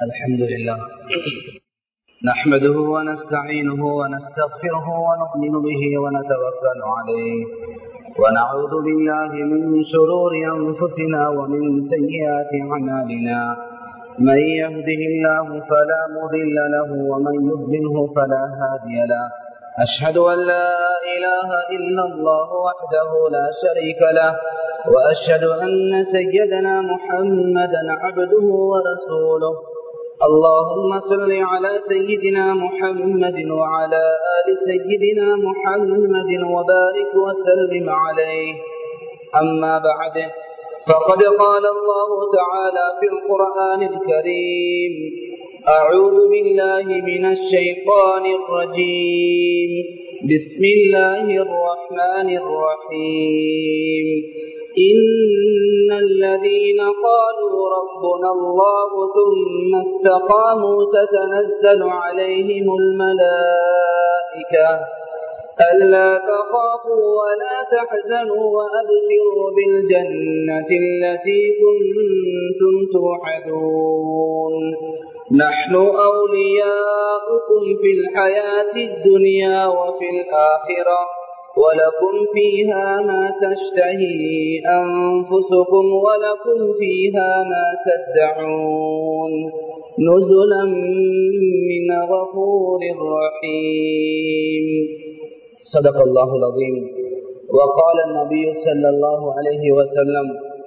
الحمد لله نحمده ونستعينه ونستغفره ونؤمن به ونتوكل عليه ونعوذ بالله من شرور أنفسنا ومن سيئات أعمالنا من يهده الله فلا مضل له ومن يضلله فلا هادي له أشهد أن لا إله إلا الله وحده لا شريك له وأشهد أن سيدنا محمدا عبده ورسوله اللهم صل على سيدنا محمد وعلى آل سيدنا محمد وبارك وسلم عليه أما بعد فقد قال الله تعالى في القرآن الكريم أعوذ بالله من الشيطان الرجيم بسم الله الرحمن الرحيم إن الذين قالوا ربنا الله ثم استقاموا تتنزل عليهم الملائكة ألا تخافوا ولا تحزنوا وأبشروا بالجنة التي كنتم توعدون نحن أولياؤكم في الحياة الدنيا وفي الآخرة ولكم فيها ما تشتهي أنفسكم ولكم فيها ما تدعون نزلا من غفور رحيم صدق الله العظيم وقال النبي صلى الله عليه وسلم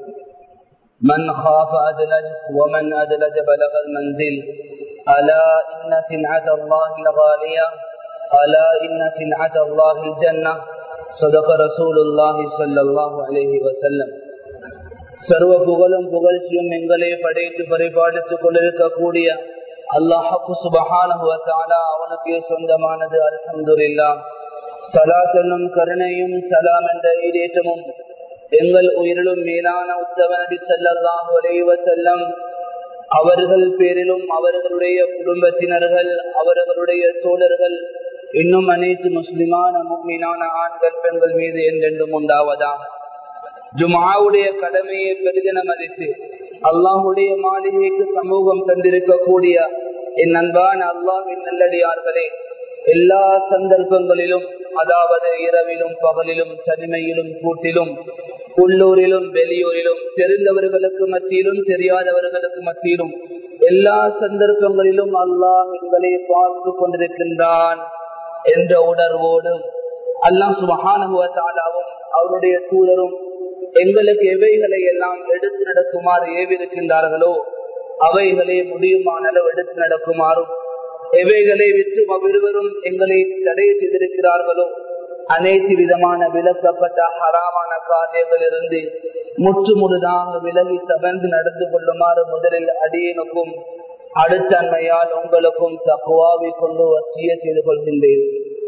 من خاف أدلج ومن أدلج بلغ المنزل ألا إن سلعة الله الغالية ألا إن سلعة الله الجنة صدق رسول الله صلى الله عليه وسلم சர்வ புகழும் புகழ்ச்சியும் எங்களை படைத்து பரிபாலித்துக் கொண்டிருக்கக்கூடிய அல்லாஹு சுபஹானுவத்தாலா அவனுக்கே சொந்தமானது அல்ஹம்துல்லா சலாத் என்னும் கருணையும் சலாம் என்ற ஈடேற்றமும் எங்கள் உயிரிலும் மேலான உத்தவனடி செல்லல்லாம் உரைவ செல்லம் அவர்கள் பேரிலும் அவர்களுடைய குடும்பத்தினர்கள் அவர்களுடைய தோழர்கள் இன்னும் அனைத்து முஸ்லிமான முக்மீனான ஆண்கள் பெண்கள் மீது என்றென்றும் உண்டாவதாக ஜுமாவுடைய கடமையை பெரிதென மதித்து அல்லாஹுடைய மாளிகைக்கு சமூகம் தந்திருக்கக்கூடிய என் அன்பான அல்லாஹின் நல்லடியார்களே எல்லா சந்தர்ப்பங்களிலும் அதாவது இரவிலும் பகலிலும் தனிமையிலும் கூட்டிலும் உள்ளூரிலும் வெளியூரிலும் தெரிந்தவர்களுக்கு மத்தியிலும் தெரியாதவர்களுக்கு மத்தியிலும் எல்லா சந்தர்ப்பங்களிலும் அல்லாஹ் எங்களை பார்த்து கொண்டிருக்கின்றான் என்ற உணர்வோடு அல்லாஹ் சுமகானுவத்தாலாவும் அவருடைய தூதரும் எங்களுக்கு எவைகளை எல்லாம் எடுத்து நடக்குமாறு ஏவிருக்கின்றார்களோ அவைகளை முடியுமான அளவு எடுத்து நடக்குமாறும் எவைகளை விற்று அவ்விருவரும் எங்களை தடை செய்திருக்கிறார்களோ அனைத்து விதமான விலக்கப்பட்ட ஹராமான காரியங்களிலிருந்து முற்று முழுதாக விலகி தகர்ந்து நடந்து கொள்ளுமாறு முதலில் அடியனுக்கும் அடுத்த அண்மையால் உங்களுக்கும் தக்குவாவை கொண்டு வசிய செய்து கொள்கின்றேன்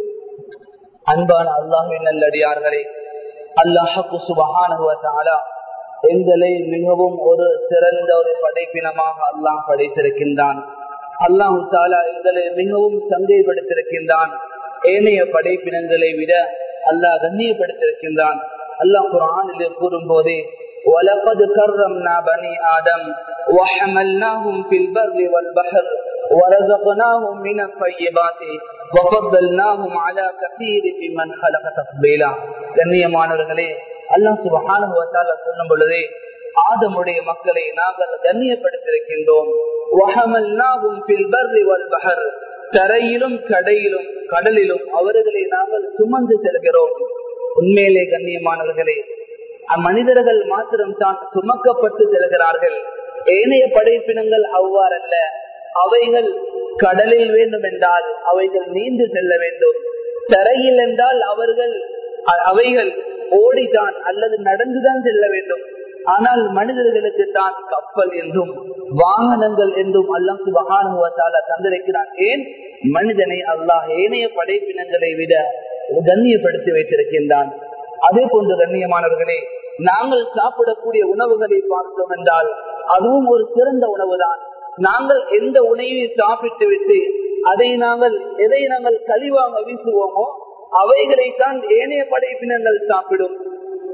அன்பான அல்லாஹின் நல்லடியார்களே அல்லாஹு சுபகானுவத்தாலா எங்களை மிகவும் ஒரு சிறந்த ஒரு படைப்பினமாக அல்லாஹ் படைத்திருக்கின்றான் அல்லாஹு தாலா எங்களை மிகவும் சந்தைப்படுத்திருக்கின்றான் ஏனைய படைப்பினங்களை விட அல்லாஹ் கண்ணியப்படுத்திருக்கின்றான் அல்லாஹ் குரானிலே கூறும் போதே وَلَقَدْ كَرَّمْنَا بَنِي آدَمَ وَحَمَلْنَاهُمْ فِي الْبَرِّ وَالْبَحْرِ وَرَزَقْنَاهُمْ مِنَ الطَّيِّبَاتِ وَفَضَّلْنَاهُمْ عَلَى كَثِيرٍ مِّمَّنْ خَلَقَ تَفْضِيلًا கண்ணியமானவர்களே அல்லாஹ் சுப்ஹானஹு வ தஆலா சொல்லும் பொழுதே ஆதமுடைய மக்களை நாங்கள் கண்ணியப்படுத்தியிருக்கின்றோம் தரையிலும் கடையிலும் கடலிலும் அவர்களை நாங்கள் சுமந்து செல்கிறோம் உண்மையிலே கண்ணியமானவர்களே அம்மனிதர்கள் மாத்திரம் தான் சுமக்கப்பட்டு செல்கிறார்கள் ஏனைய படைப்பினங்கள் அவ்வாறல்ல அவைகள் கடலில் வேண்டும் என்றால் அவைகள் நீந்து செல்ல வேண்டும் தரையில் என்றால் அவர்கள் அவைகள் ஓடித்தான் அல்லது நடந்துதான் செல்ல வேண்டும் ஆனால் மனிதர்களுக்கு தான் கப்பல் என்றும் வாகனங்கள் என்றும் அல்லாம் சுபகானுவத்தால தந்திருக்கிறான் ஏன் மனிதனை அல்லாஹ் ஏனைய படைப்பினங்களை விட கண்ணியப்படுத்தி வைத்திருக்கின்றான் அதே போன்று கண்ணியமானவர்களே நாங்கள் சாப்பிடக்கூடிய உணவுகளை பார்த்தோம் என்றால் அதுவும் ஒரு சிறந்த உணவுதான் நாங்கள் எந்த உணவை சாப்பிட்டு விட்டு அதை நாங்கள் எதை நாங்கள் கழிவாக வீசுவோமோ அவைகளைத்தான் ஏனைய படைப்பினங்கள் சாப்பிடும்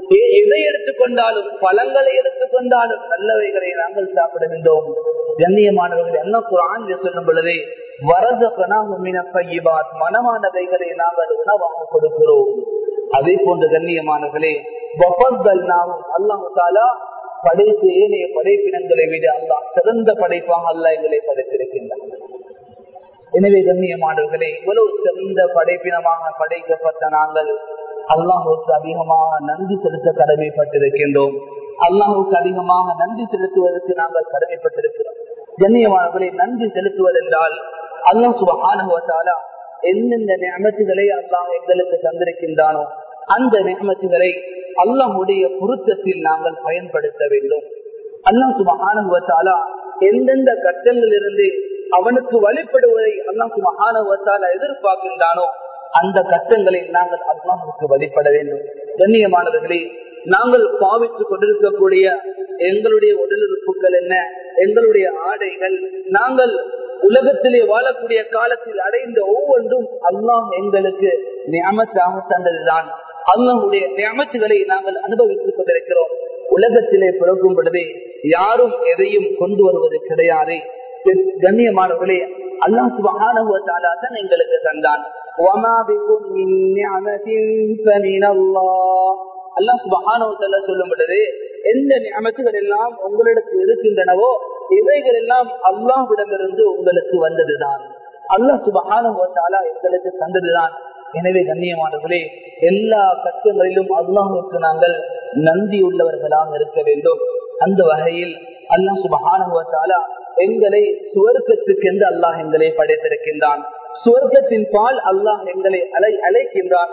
எ- எதை எடுத்துக்கொண்டாலும் பழங்களை எடுத்துக்கொண்டாலும் நல்லவைகளை நாங்கள் சாப்பிடுகின்றோம் கண்ணியமானவர்கள் என்ன குரான் சொல்லும் பொழுதே வரத பையிபாத் மனமானவைகளை நாங்கள் உணவாக கொடுக்கிறோம் அதே போன்ற கண்ணியமானவர்களே வஃபத்தல்னாஹும் அல்லாஹு தாலா படைத்த ஏனைய படைப்பினங்களை விட அல்லாஹ் சிறந்த படைப்பாக அல்லாஹ் எங்களை படைத்திருக்கின்றார் எனவே கண்ணியமானவர்களே இவ்வளவு சிறந்த படைப்பினமாக படைக்கப்பட்ட நாங்கள் அல்லாஹுக்கு அதிகமாக நன்றி செலுத்த கடமைப்பட்டிருக்கின்றோம் அல்லாஹுக்கு அதிகமாக நன்றி செலுத்துவதற்கு நாங்கள் கடமைப்பட்டிருக்கிறோம் கண்ணியமானவர்களை நன்றி செலுத்துவதென்றால் அல்லாஹ் சுபகானுவத்தாலா எந்தெந்த நியமத்துகளை அல்லாஹ் எங்களுக்கு தந்திருக்கின்றானோ அந்த நியமத்துகளை அல்லாஹுடைய பொருத்தத்தில் நாங்கள் பயன்படுத்த வேண்டும் அல்லாஹ் சுபகானுவத்தாலா எந்தெந்த கட்டங்களிலிருந்து அவனுக்கு வழிபடுவதை அல்லாஹ் சுபகானுவத்தாலா எதிர்பார்க்கின்றானோ அந்த கட்டங்களில் நாங்கள் அல்லாஹுக்கு வழிபட வேண்டும் கண்ணியமானவர்களே நாங்கள் பாவித்துக் கொண்டிருக்கக்கூடிய எங்களுடைய உடல் உறுப்புகள் என்ன எங்களுடைய ஆடைகள் நாங்கள் உலகத்திலே வாழக்கூடிய காலத்தில் அடைந்த ஒவ்வொன்றும் அல்லாஹ் எங்களுக்கு நியமத்தாக தந்ததுதான் அல்லாஹுடைய நியமத்துகளை நாங்கள் அனுபவித்துக் கொண்டிருக்கிறோம் உலகத்திலே பிறக்கும் பொழுதே யாரும் எதையும் கொண்டு வருவது கிடையாது கண்ணியமானவர்களே அல்லாஹ் சுபகானுவத்தாலா தான் எங்களுக்கு தந்தான் وَمَا بِكُم مِّن نِّعْمَةٍ فَمِنَ اللَّهِ அல்லாஹ் சுபஹானவத்தால சொல்லும் பொழுது எந்த நியமத்துகள் எல்லாம் உங்களுக்கு இருக்கின்றனவோ இவைகள் எல்லாம் அல்லாஹ்விடமிருந்து உங்களுக்கு வந்ததுதான் அல்லாஹ் சுபஹானவத்தாலா எங்களுக்கு தந்ததுதான் எனவே கண்ணியமானவர்களே எல்லா கஷ்டங்களிலும் அல்லாஹுக்கு நாங்கள் நன்றி உள்ளவர்களாக இருக்க வேண்டும் அந்த வகையில் அல்லாஹ் சுபஹானுவத்தாலா எங்களை சுவர்க்கத்துக்கு என்று அல்லாஹ் எங்களை படைத்திருக்கின்றான் சுவர்க்கத்தின் பால் அல்லாஹ் எங்களை அலை அழைக்கின்றான்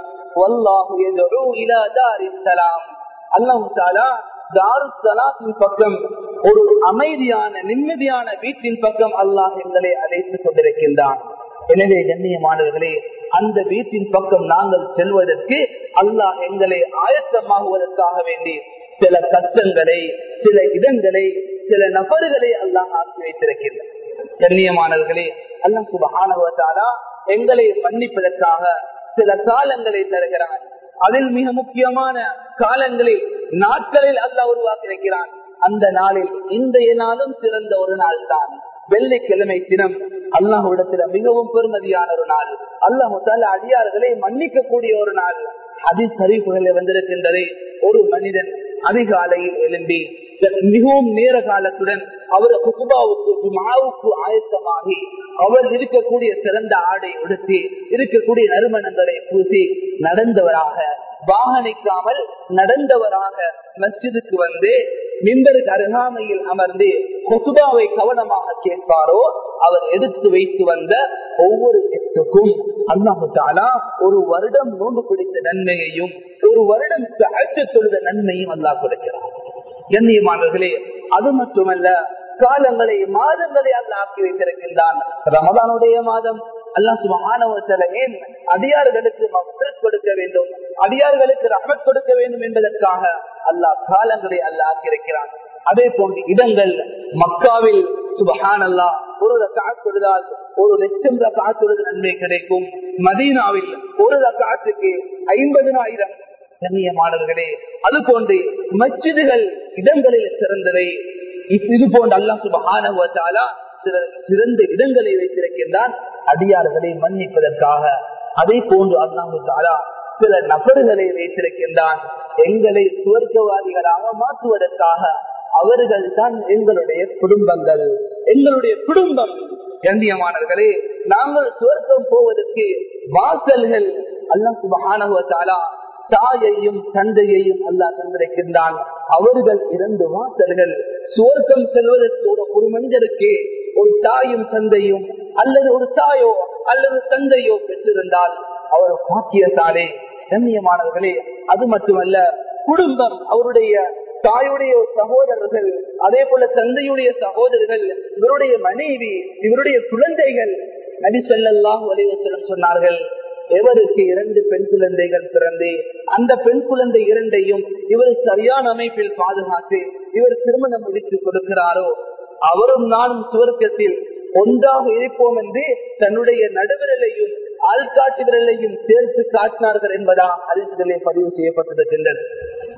அல்லாஹு தாலா தாருசலாத்தின் பக்கம் ஒரு அமைதியான நிம்மதியான வீட்டின் பக்கம் அல்லாஹ் எங்களை அழைத்துக் கொண்டிருக்கின்றான் எனவே கண்ணியமானவர்களே அந்த வீட்டின் பக்கம் நாங்கள் செல்வதற்கு அல்லாஹ் எங்களை ஆயத்தமாகுவதற்காக வேண்டி சில கஷ்டங்களை சில இடங்களை சில நபர்களை அல்லாஹ் ஆக்கி வைத்திருக்கின்றார் கண்ணியமானவர்களே அல்லாஹ் சுபகானவத்தாரா எங்களை மன்னிப்பதற்காக சில காலங்களை தருகிறான் அதில் மிக முக்கியமான காலங்களில் நாட்களில் அல்லாஹ் உருவாக்கி இருக்கிறான் அந்த நாளில் இன்றைய நாளும் சிறந்த ஒரு நாள் தான் வெள்ளிக்கிழமை தினம் அல்லாஹுடத்துல மிகவும் பெருமதியான ஒரு நாள் அல்லாஹு அடியார்களை மன்னிக்க கூடிய ஒரு நாள் அதிசரிப்புகளை வந்திருக்கின்றதே ஒரு மனிதன் அதிகாலையில் எழும்பி மிகவும் நேர காலத்துடன் அவர் குசுபாவுக்கு மாவுக்கு ஆயத்தமாகி அவர் இருக்கக்கூடிய சிறந்த ஆடை உடுத்தி இருக்கக்கூடிய நறுமணங்களை பூசி நடந்தவராக வாகனிக்காமல் நடந்தவராக மஸ்ஜிதுக்கு வந்து மின்பருக்கு அருகாமையில் அமர்ந்து கொசுபாவை கவனமாக கேட்பாரோ அவர் எடுத்து வைத்து வந்த ஒவ்வொரு எட்டுக்கும் அல்லாஹு தாலா ஒரு வருடம் நோன்பு பிடித்த நன்மையையும் ஒரு வருடம் அழைத்து தொழுத நன்மையும் அல்லாஹ் கொடுக்கிறார் கண்ணியமானவர்களே அது மட்டுமல்ல காலங்களை மாதங்களை அல்ல ஆக்கி வைத்திருக்கின்றான் ரமதானுடைய மாதம் அல்லா சுபமானவர்களை ஏன் அடியார்களுக்கு மகத் கொடுக்க வேண்டும் அடியார்களுக்கு ரமத் கொடுக்க வேண்டும் என்பதற்காக அல்லாஹ் காலங்களை அல்ல ஆக்கியிருக்கிறான் அதே போன்ற இடங்கள் மக்காவில் சுபஹான் அல்லா ஒரு ரக்காத் தொழுதால் ஒரு லட்சம் ரக்காத் தொழுது நன்மை கிடைக்கும் மதீனாவில் ஒரு ரக்காத்துக்கு ஐம்பதினாயிரம் கண்ணியமானவர்களே அது போன்று மச்சிதுகள் இடங்களில் சிறந்தவை இது போன்ற அல்லா சுபஹானா சிறந்த இடங்களை வைத்திருக்கின்றான் அடியார்களை மன்னிப்பதற்காக அதை போன்று அல்லாஹு தாலா சில நபர்களை வைத்திருக்கின்றான் எங்களை சுவர்க்கவாதிகளாக மாற்றுவதற்காக அவர்கள் தான் எங்களுடைய குடும்பங்கள் எங்களுடைய குடும்பம் கண்ணியமானவர்களே நாங்கள் சுவர்க்கம் போவதற்கு வாசல்கள் அல்லா சுபஹானா தாயையும் தந்தையையும் அல்லாஹ் தந்திருக்கின்றான் அவர்கள் இரண்டு வாசல்கள் சுவர்க்கம் செல்வதற்கு ஒரு ஒரு மனிதருக்கு ஒரு தாயும் தந்தையும் அல்லது ஒரு தாயோ அல்லது தந்தையோ பெற்றிருந்தால் அவர் பாக்கியத்தாலே கண்ணியமானவர்களே அது மட்டுமல்ல குடும்பம் அவருடைய தாயுடைய சகோதரர்கள் அதே போல தந்தையுடைய சகோதரர்கள் இவருடைய மனைவி இவருடைய குழந்தைகள் நபி சொல்லாஹ் வலிவசலம் சொன்னார்கள் எவருக்கு இரண்டு பெண் குழந்தைகள் பிறந்து அந்த பெண் குழந்தை இரண்டையும் இவர் சரியான அமைப்பில் பாதுகாத்து இவர் திருமணம் முடித்து கொடுக்கிறாரோ அவரும் நானும் சுவர்க்கத்தில் ஒன்றாக இருப்போம் என்று தன்னுடைய நடுவிரலையும் ஆள்காட்டு விரலையும் சேர்த்து காட்டினார்கள் என்பதா அறிவித்தலே பதிவு செய்யப்பட்டிருக்கின்றது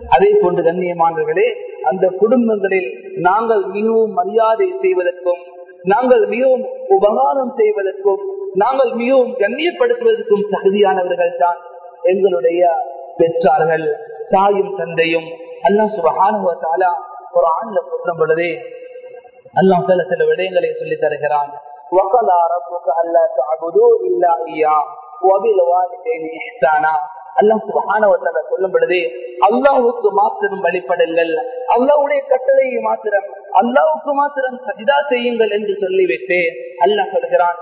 அதே போன்று கண்ணியமானவர்களே அந்த குடும்பங்களில் நாங்கள் மிகவும் மரியாதை செய்வதற்கும் நாங்கள் மிகவும் உபகாரம் செய்வதற்கும் நாங்கள் மிகவும் கண்ணியப்படுத்துவதற்கும் தகுதியானவர்கள் தான் எங்களுடைய பெற்றார்கள் தாயும் தந்தையும் அல்லா சுபகானுவத்தாலா ஒரு ஆண்ல சொல்லும் பொழுதே அல்லாஹ் சில சில விடயங்களை சொல்லி தருகிறான் وَقَضَى رَبُّكَ أَلَّا تَعْبُدُوا إِلَّا إِيَّاهُ وَبِالْوَالِدَيْنِ إِحْسَانًا அல்லாஹ் சுபஹானவத்தால சொல்லும் பொழுது அல்லாஹுக்கு மாத்திரம் வழிபடுங்கள் அல்லாவுடைய கட்டளையை மாத்திரம் அல்லாவுக்கு மாத்திரம் சஜிதா செய்யுங்கள் என்று சொல்லிவிட்டு அல்லாஹ் சொல்கிறான்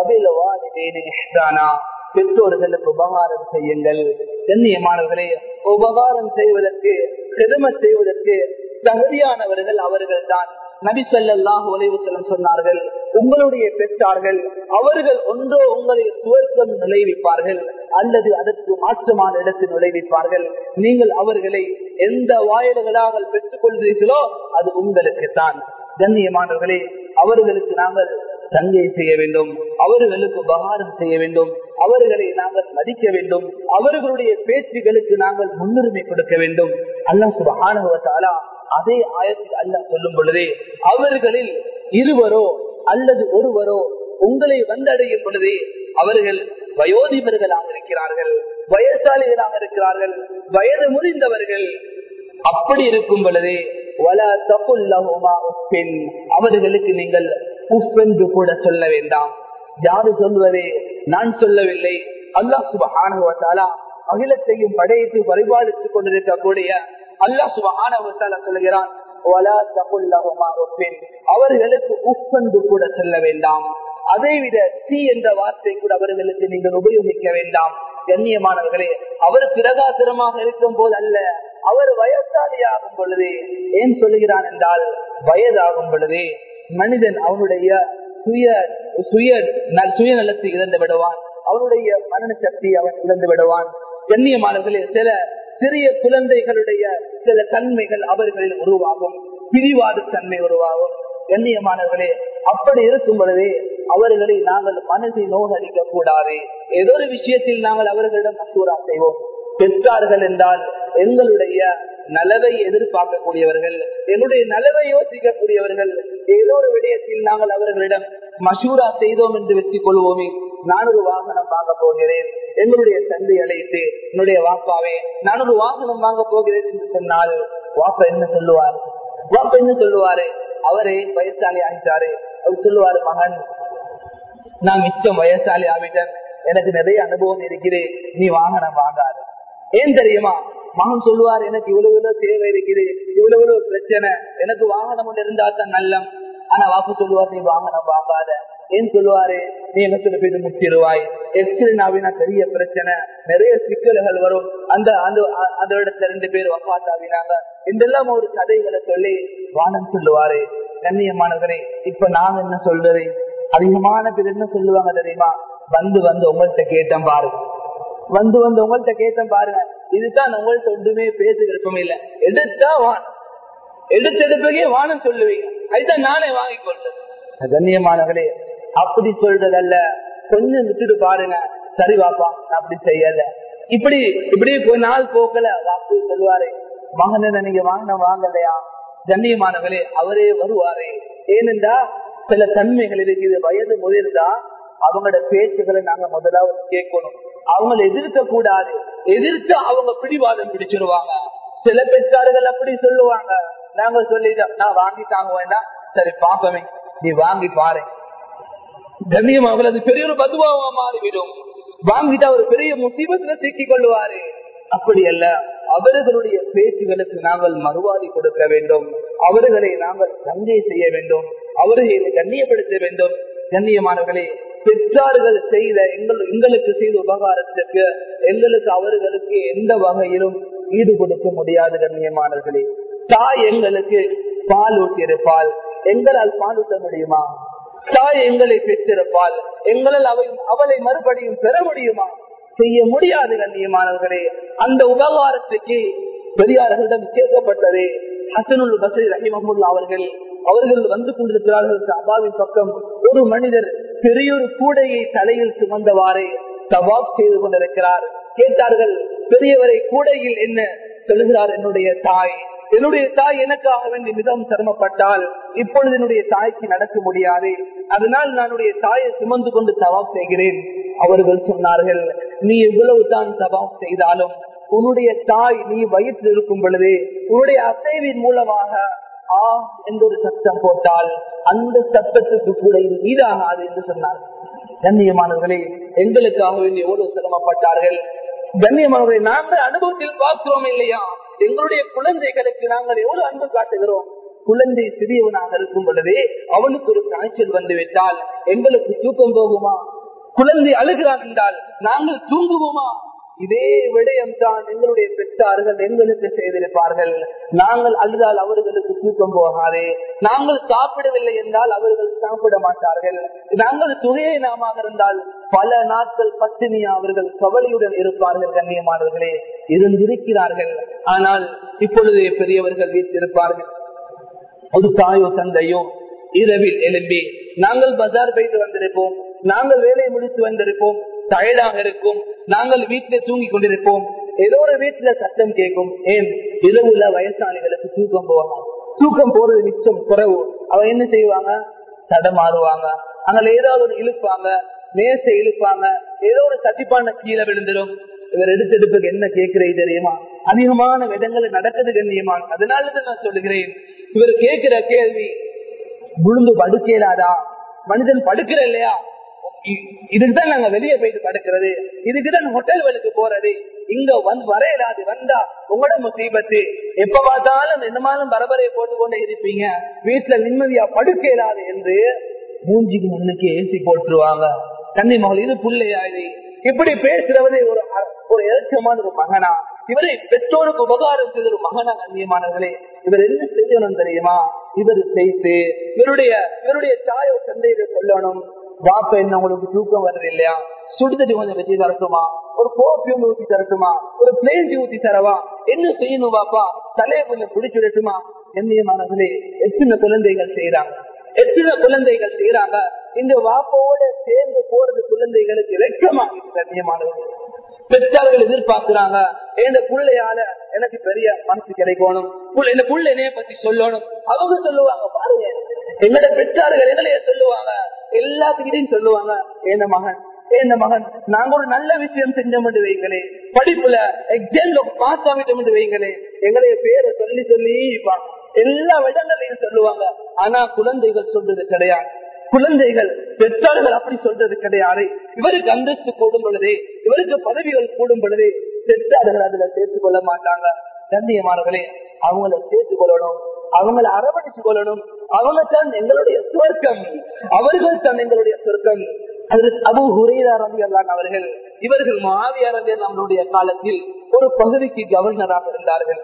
பெற்றோர்களுக்கு உபகாரம் செய்யுங்கள் கண்ணியமானவர்களே உபகாரம் செய்வதற்கு பெருமை செய்வதற்கு தகுதியானவர்கள் அவர்கள் தான் நபி சொல்லாஹ் உலைவுசலம் சொன்னார்கள் உங்களுடைய பெற்றார்கள் அவர்கள் ஒன்றோ உங்களை சுவர்க்கம் நுழைவிப்பார்கள் அல்லது அதற்கு மாற்றமான இடத்தில் நுழைவிப்பார்கள் நீங்கள் அவர்களை எந்த வாயில்களாக பெற்றுக் கொள்கிறீர்களோ அது உங்களுக்கு தான் கண்ணியமானவர்களே அவர்களுக்கு நாங்கள் சங்கை செய்ய வேண்டும் அவர்களுக்கு உபகாரம் செய்ய வேண்டும் அவர்களை நாங்கள் மதிக்க வேண்டும் அவர்களுடைய பேச்சுகளுக்கு நாங்கள் முன்னுரிமை கொடுக்க வேண்டும் அல்லா சுபகானுவத்தாலா அதே ஆயத்தில் அல்ல சொல்லும் பொழுதே அவர்களில் இருவரோ அல்லது ஒருவரோ உங்களை வந்தடையும் பொழுதே அவர்கள் வயோதிபர்களாக இருக்கிறார்கள் வயசாளிகளாக இருக்கிறார்கள் வயது முதிர்ந்தவர்கள் அப்படி இருக்கும் பொழுதே வல தப்புல்லகுமா உப்பின் அவர்களுக்கு நீங்கள் உப் என்று கூட சொல்ல வேண்டாம் யாரு சொல்வதே நான் சொல்லவில்லை அல்லாஹ் சுபஹானுவத்தாலா அகிலத்தையும் படைத்து பரிபாலித்துக் கொண்டிருக்கக்கூடிய அல்லாஹ் சுபஹானுவத்தாலா சொல்லுகிறான் அவர்களுக்கு உப்பென்று கூட சொல்ல வேண்டாம் அதைவிட சி என்ற வார்த்தை கூட அவர்களுக்கு நீங்கள் உபயோகிக்க வேண்டாம் கண்ணியமானவர்களே அவர் பிரகாசரமாக இருக்கும் போது அல்ல அவர் வயசாலியாகும் பொழுதே ஏன் சொல்லுகிறான் என்றால் வயதாகும் பொழுதே மனிதன் அவனுடைய சுய சுய சுயநலத்தை இழந்து விடுவான் அவனுடைய மனன சக்தி அவன் இழந்து விடுவான் கண்ணியமானவர்களே சில சிறிய குழந்தைகளுடைய சில தன்மைகள் அவர்களில் உருவாகும் பிரிவாத தன்மை உருவாகும் கண்ணியமானவர்களே அப்படி இருக்கும் பொழுதே அவர்களை நாங்கள் மனதை நோகடிக்க கூடாது ஏதோ ஒரு விஷயத்தில் நாங்கள் அவர்களிடம் மசூரா செய்வோம் பெற்றார்கள் என்றால் எங்களுடைய நலவை எதிர்பார்க்கக்கூடியவர்கள் என்னுடைய நலவை யோசிக்கக்கூடியவர்கள் ஏதோ ஒரு விடயத்தில் நாங்கள் அவர்களிடம் மசூரா செய்தோம் என்று வெற்றி கொள்வோமே நான் ஒரு வாகனம் வாங்க போகிறேன் எங்களுடைய தந்தை அழைத்து என்னுடைய வாப்பாவே நான் ஒரு வாகனம் வாங்க போகிறேன் என்று சொன்னால் வாப்பா என்ன சொல்லுவார் வாப்பா என்ன சொல்லுவாரு அவரே வயசாளி ஆகிட்டாரு அவர் சொல்லுவாரு மகன் நான் மிச்சம் வயசாளி ஆகிட்டேன் எனக்கு நிறைய அனுபவம் இருக்குது நீ வாகனம் வாங்காது ஏன் தெரியுமா மகன் சொல்லுவார் எனக்கு இவ்வளவு இவ்வளவு தேவை இருக்குது இவ்வளவு இவ்வளவு பிரச்சனை எனக்கு வாகனம் ஒன்று இருந்தா தான் நல்லம் ஆனா வாப்பு சொல்லுவார் நீ வாகனம் வாங்காத ஏன் சொல்லுவாரு நீ என்ன போய் முக்கிடுவாய் எக்ஸிடென்ட் ஆவினா பெரிய பிரச்சனை நிறைய சிக்கல்கள் வரும் அந்த அந்த அந்த இடத்துல ரெண்டு பேர் வப்பாத் ஆவினாங்க இதெல்லாம் ஒரு கதைகளை சொல்லி வானம் சொல்லுவாரு கண்ணியமானவரே இப்ப நாங்க என்ன சொல்றது அதிகமான பேர் என்ன சொல்லுவாங்க தெரியுமா வந்து வந்து உங்கள்கிட்ட கேட்டேன் பாருங்க வந்து வந்து உங்கள்கிட்ட கேட்டேன் பாருங்க இதுதான் உங்கள்கிட்ட ஒன்றுமே பேச விருப்பம் இல்லை எடுத்தா வானம் எடுத்து எடுப்பதே வானம் சொல்லுவீங்க அதுதான் நானே வாங்கி கொள்றேன் கண்ணியமானவர்களே அப்படி சொல்றதல்ல கொஞ்சம் விட்டுட்டு பாருங்க சரி வாப்பா நான் அப்படி செய்யல இப்படி இப்படி கொஞ்ச நாள் போக்கல வாப்பு சொல்லுவாரு மகன நீங்க வாங்கின வாங்கலையா கண்ணியமானவர்களே அவரே வருவாரே ஏனென்றா சில தன்மைகள் இருக்குது வயது முதிர்ந்தா அவங்களோட பேச்சுகளை நாங்க முதலாவது கேட்கணும் அவங்களை எதிர்க்க கூடாது எதிர்த்து அவங்க பிடிவாதம் பிடிச்சிருவாங்க சில பெற்றார்கள் அப்படி சொல்லுவாங்க நாங்க சொல்லிட்டோம் நான் வாங்கி தாங்க வேண்டாம் சரி பாப்பமே நீ வாங்கி பாரு கண்ணியம் அவங்களது பெரிய ஒரு பதுவாவா மாறிவிடும் வாங்கிட்டா ஒரு பெரிய முசீபத்துல சிக்கிக் கொள்ளுவாரு அப்படி அல்ல அவர்களுடைய பேச்சுகளுக்கு நாங்கள் மறுவாதி கொடுக்க வேண்டும் அவர்களை நாங்கள் சங்கை செய்ய வேண்டும் அவர்களை கண்ணியப்படுத்த வேண்டும் கண்ணியமானவர்களே பெற்றார்கள் செய்த எங்கள் எங்களுக்கு செய்த உபகாரத்திற்கு எங்களுக்கு அவர்களுக்கு எந்த வகையிலும் ஈடு கொடுக்க முடியாது கண்ணியமானவர்களே தாய் எங்களுக்கு பால் ஊட்டியிருப்பால் எங்களால் பால் ஊட்ட முடியுமா தாய் எங்களை பெற்றிருப்பால் எங்களால் அவை அவளை மறுபடியும் பெற முடியுமா செய்ய முடியாது கண்ணியமானவர்களே அந்த உபகாரத்துக்கு பெரியார்களிடம் கேட்கப்பட்டது ஹசனுல் பசரி ரஹிமஹுல்லா அவர்கள் அவர்கள் வந்து கொண்டிருக்கிறார்கள் அபாவின் பக்கம் ஒரு மனிதர் பெரியொரு கூடையை தலையில் சுமந்தவாறே தவாப் செய்து கொண்டிருக்கிறார் கேட்டார்கள் பெரியவரை கூடையில் என்ன சொல்லுகிறார் என்னுடைய தாய் என்னுடைய தாய் எனக்காக வேண்டி மிகவும் சிரமப்பட்டால் இப்பொழுது என்னுடைய தாய்க்கு நடக்க முடியாது அதனால் நானுடைய தாயை சுமந்து கொண்டு தவாப் செய்கிறேன் அவர்கள் சொன்னார்கள் நீ எவ்வளவு தான் தவாப் செய்தாலும் உன்னுடைய தாய் நீ வயிற்றில் இருக்கும் பொழுது உன்னுடைய அசைவின் மூலமாக ஆ என்ற ஒரு சத்தம் போட்டால் அந்த சத்தத்துக்கு கூட இது ஈடாகாது என்று சொன்னார் கண்ணியமானவர்களே எங்களுக்காக வேண்டி எவ்வளவு சிரமப்பட்டார்கள் கண்ணியமானவர்களை நாங்கள் அனுபவத்தில் பார்க்கிறோம் இல்லையா எங்களுடைய குழந்தைகளுக்கு நாங்கள் எவ்வளவு அன்பு காட்டுகிறோம் குழந்தை சிறியவனாக இருக்கும் பொழுதே அவனுக்கு ஒரு காய்ச்சல் வந்து விட்டால் எங்களுக்கு தூக்கம் போகுமா குழந்தை அழுகிறான் என்றால் நாங்கள் தூங்குவோமா இதே விடயம் தான் எங்களுடைய பெற்றார்கள் எங்களுக்கு செய்திருப்பார்கள் நாங்கள் அழுதால் அவர்களுக்கு தூக்கம் போகாது நாங்கள் சாப்பிடவில்லை என்றால் அவர்கள் சாப்பிட மாட்டார்கள் நாங்கள் சுகையினமாக இருந்தால் பல நாட்கள் பத்தினியா அவர்கள் கவலையுடன் இருப்பார்கள் கண்ணியமானவர்களே இருந்திருக்கிறார்கள் ஆனால் இப்பொழுது பெரியவர்கள் வீட்டிருப்பார்கள் ஒரு தாயோ தந்தையோ இரவில் எழும்பி நாங்கள் பஜார் போயிட்டு வந்திருப்போம் நாங்கள் வேலையை முடித்து வந்திருப்போம் டயர்டாக இருக்கும் நாங்கள் வீட்டிலே தூங்கி கொண்டிருப்போம் ஏதோ ஒரு வீட்டுல சத்தம் கேட்கும் ஏன் இரவுல வயசாளிகளுக்கு தூக்கம் போவாங்க தூக்கம் போறது மிச்சம் குறைவு அவ என்ன செய்வாங்க தடமாறுவாங்க அங்க ஏதாவது ஒரு இழுப்பாங்க மேசை இழுப்பாங்க ஏதோ ஒரு சட்டிப்பான கீழே விழுந்துடும் இவர் எடுத்தெடுப்புக்கு என்ன கேட்கிறது தெரியுமா அதிகமான இடங்கள் நடக்குது கண்ணியமான அதனாலதான் நான் சொல்லுகிறேன் இவர் கேட்கிற கேள்வி விழுந்து படுக்கலாதா மனிதன் படுக்கிற இல்லையா இதுக்குதான் நாங்க வெளியே போயிட்டு படுக்கிறது இதுக்குதான் ஹோட்டல்களுக்கு போறது இங்க வந்து வரையலாது வந்தா உங்களோட முசீபத்து எப்ப பார்த்தாலும் என்னமாலும் பரபரையை போட்டுக்கொண்டே இருப்பீங்க வீட்டுல நிம்மதியா படுக்கலாது என்று மூஞ்சிக்கு முன்னுக்கு ஏசி போட்டுருவாங்க தண்ணி மகள் இது புள்ளையா இது இப்படி பேசுறவரே ஒரு ஒரு இலட்சமான ஒரு மகனா இவரை பெற்றோருக்கு உபகாரம் செய்த ஒரு மகனா கண்ணியமானவர்களே இவர் என்ன செய்யணும் தெரியுமா இவர் செய்து இவருடைய இவருடைய தாயோ தந்தையில சொல்லணும் வாப்ப என்ன உங்களுக்கு தூக்கம் வருது இல்லையா சுடுதடி கொஞ்சம் வச்சு தரட்டுமா ஒரு கோப்பி ஊத்தி தரட்டுமா ஒரு பிளேஞ்சி ஊத்தி தரவா என்ன செய்யணும் வாப்பா தலையை கொஞ்சம் பிடிச்சிடட்டுமா கண்ணியமானவர்களே எத்தனை குழந்தைகள் செய்யறாங்க எத்தனை குழந்தைகள் செய்யறாங்க இந்த வாப்போட சேர்ந்து போறது குழந்தைகளுக்கு வெட்கமாக கண்ணியமானவர்கள் பெற்றார்கள் எதிர்பார்க்கிறாங்க இந்த பிள்ளையால எனக்கு பெரிய மனசு கிடைக்கணும் இந்த புள்ள என்னைய பத்தி சொல்லணும் அவங்க சொல்லுவாங்க பாருங்க எங்களோட பெற்றார்கள் எங்களைய சொல்லுவாங்க எல்லாத்துக்கிட்டையும் சொல்லுவாங்க என்ன மகன் என்ன மகன் நாங்க ஒரு நல்ல விஷயம் செஞ்சோம் வைங்களே படிப்புல எக்ஸாம்ல பாஸ் ஆகிட்டோம் வைங்களே எங்களைய பேரை சொல்லி சொல்லி எல்லா இடங்களையும் சொல்லுவாங்க ஆனா குழந்தைகள் சொல்றது கிடையாது குழந்தைகள் பெற்றார்கள் அப்படி சொல்றது கிடையாது இவருக்கு அந்தஸ்து கூடும் பொழுதே இவருக்கு பதவிகள் கூடும் பொழுதே பெற்றார்கள் அதுல சேர்த்துக் கொள்ள மாட்டாங்க கண்ணியமானவர்களே அவங்கள சேர்த்துக் கொள்ளணும் அவங்களை அரவணைச்சு கொள்ளணும் அவங்க தான் எங்களுடைய சுவர்க்கம் அவர்கள் தான் எங்களுடைய சொர்க்கம் அபு ஹுரையாரதியல்லான் அவர்கள் இவர்கள் மாவியாரதியன் நம்மளுடைய காலத்தில் ஒரு பகுதிக்கு கவர்னராக இருந்தார்கள்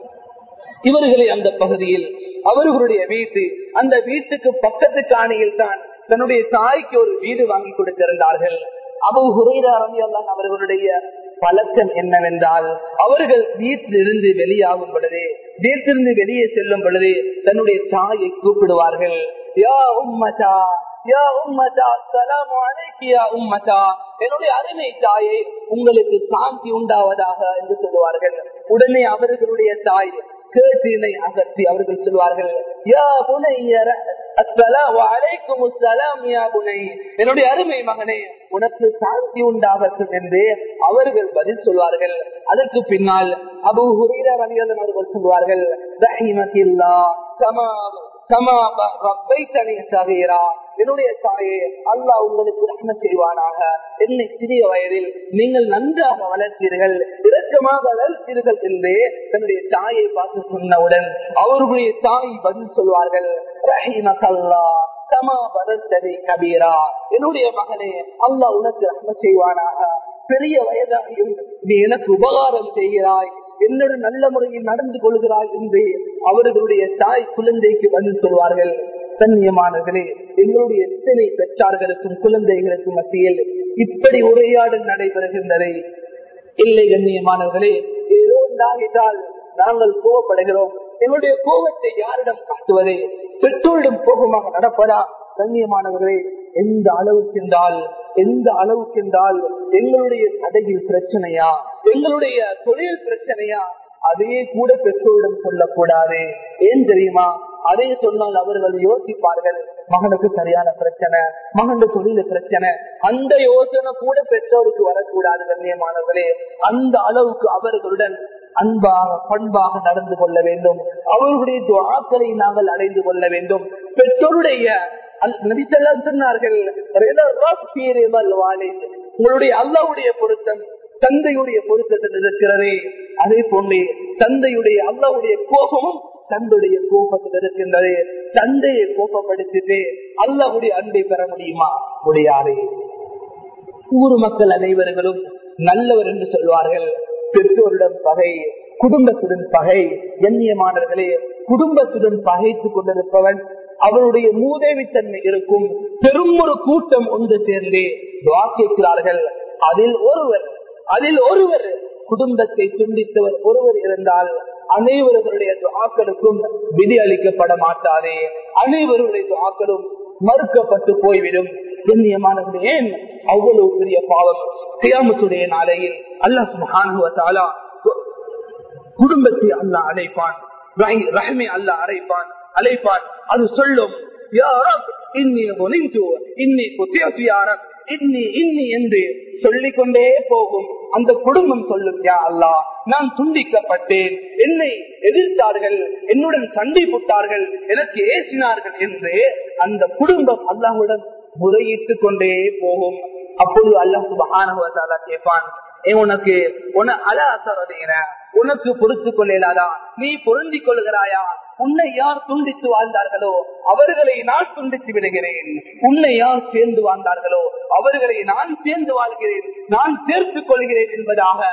இவர்களை அந்த பகுதியில் அவர்களுடைய வீட்டு அந்த வீட்டுக்கு பக்கத்து காணியில் தான் தன்னுடைய தாய்க்கு ஒரு வீடு வாங்கி கொடுத்திருந்தார்கள் அபு ஹுரையாரதியல்லான் அவர்களுடைய பழக்கம் என்னவென்றால் அவர்கள் வீட்டிலிருந்து வெளியாகும் பொழுது வீட்டிலிருந்து வெளியே செல்லும் பொழுது தன்னுடைய தாயை கூப்பிடுவார்கள் யா உம்மதா யா உம்மதா அஸ்ஸலாமு அலைக்கி யா உம்மதா என்னுடைய அருமை தாயை உங்களுக்கு சாந்தி உண்டாவதாக என்று சொல்லுவார்கள் உடனே அவர்களுடைய தாய் கேட்டினை அகற்றி அவர்கள் சொல்வார்கள் யா புனையர அஸ்ஸலாமு அலைக்கும் அஸ்ஸலாம் யா புனை என்னுடைய அருமை மகனே உனக்கு சாந்தி உண்டாகட்டும் என்று அவர்கள் பதில் சொல்வார்கள் அதற்கு பின்னால் அபு ஹுரீரா ரலியல்லாஹு அவர்கள் சொல்வார்கள் ரஹிமத்தில்லா கமா கமா ரப்பைத்தனி சகீரா என்னுடைய தாயே அல்லாஹ் உங்களுக்கு ரஹ்ம செய்வானாக என்னை சிறிய வயதில் நீங்கள் நன்றாக வளர்த்தீர்கள் இரக்கமாக வளர்த்தீர்கள் என்று தன்னுடைய தாயை பார்த்து சொன்னவுடன் அவர்களுடைய தாய் பதில் சொல்வார்கள் ரஹிமகல்லா கமா பரத்தனை கபீரா என்னுடைய மகனே அல்லாஹ் உனக்கு ரஹ்ம செய்வானாக பெரிய வயதாகியும் நீ எனக்கு உபகாரம் செய்கிறாய் என்னோட நல்ல முறையில் நடந்து கொள்கிறாய் என்று அவர்களுடைய தாய் குழந்தைக்கு பதில் சொல்வார்கள் கண்ணியமானவர்களே எங்களுடைய எத்தனை பெற்றார்களுக்கும் குழந்தைகளுக்கும் மத்தியில் இப்படி உரையாடல் நடைபெறுகின்றதை இல்லை கண்ணியமானவர்களே ஏதோ ஒன்றாகிட்டால் நாங்கள் கோவப்படுகிறோம் எங்களுடைய கோபத்தை யாரிடம் காட்டுவதே பெற்றோரிடம் கோபமாக நடப்பதா கண்ணியமானவர்களே எந்த அளவுக்கு என்றால் எந்த அளவுக்கு என்றால் எங்களுடைய கடையில் பிரச்சனையா எங்களுடைய தொழில் பிரச்சனையா அதையே கூட பெற்றோரிடம் சொல்லக்கூடாது ஏன் தெரியுமா அதை சொன்னால் அவர்கள் யோசிப்பார்கள் மகனுக்கு சரியான பிரச்சனை மகன் தொழில பிரச்சனை அந்த யோசனை கூட பெற்றோருக்கு வரக்கூடாது கண்ணியமானவர்களே அந்த அளவுக்கு அவர்களுடன் அன்பாக பண்பாக நடந்து கொள்ள வேண்டும் அவர்களுடைய துவாக்களை நாங்கள் அடைந்து கொள்ள வேண்டும் பெற்றோருடைய சொன்னார்கள் உங்களுடைய அல்லாவுடைய பொருத்தம் தந்தையுடைய பொருத்தத்தில் இருக்கிறதே அதே போன்றே தந்தையுடைய அல்லாவுடைய கோபமும் தந்தையுடைய கோபத்தில் இருக்கின்றது தந்தையை கோபப்படுத்திட்டு அல்லாவுடைய அன்பை பெற முடியுமா முடியாது ஊர் மக்கள் அனைவர்களும் நல்லவர் என்று சொல்வார்கள் பெற்றோரிடம் பகை குடும்பத்துடன் பகை கண்ணியமானவர்களே குடும்பத்துடன் பகைத்துக் கொண்டிருப்பவன் அவருடைய மூதேவித்தன்மை இருக்கும் பெரும் ஒரு கூட்டம் ஒன்று சேர்ந்து துவா கேட்கிறார்கள் அதில் ஒருவர் அதில் ஒருவர் குடும்பத்தை துண்டித்தவர் ஒருவர் இருந்தால் அனைவர்களுடைய துவாக்களுக்கும் விதி அளிக்கப்பட மாட்டாதே அனைவருடைய துவாக்களும் மறுக்கப்பட்டு போய்விடும் கண்ணியமானது ஏன் அவ்வளவு பெரிய பாவம் கியாமத்துடைய நாளையில் அல்லா சுபானுவத்தாலா குடும்பத்தை அல்லா அழைப்பான் ரஹமே அல்லா அழைப்பான் அழைப்பான் அது சொல்லும் இன்னி இன்னி குத்தியாரம் இன்னி இன்னி என்று சொல்லிக் கொண்டே போகும் அந்த குடும்பம் சொல்லும் யா அல்லா நான் துண்டிக்கப்பட்டேன் என்னை எதிர்த்தார்கள் என்னுடன் சண்டை போட்டார்கள் எனக்கு ஏசினார்கள் என்று அந்த குடும்பம் அல்லாஹுடன் முறையிட்டுக் கொண்டே போகும் அப்பொழுது அல்லாஹ் சுபஹான கேட்பான் உனக்கு உன அல அசரதேன உனக்கு பொறுத்துக் கொள்ளலாதா நீ பொருந்திக் கொள்கிறாயா உன்னை யார் துண்டித்து வாழ்ந்தார்களோ அவர்களை நான் துண்டித்து விடுகிறேன் உன்னை யார் சேர்ந்து வாழ்ந்தார்களோ அவர்களை நான் சேர்ந்து வாழ்கிறேன் நான் சேர்த்துக் கொள்கிறேன் என்பதாக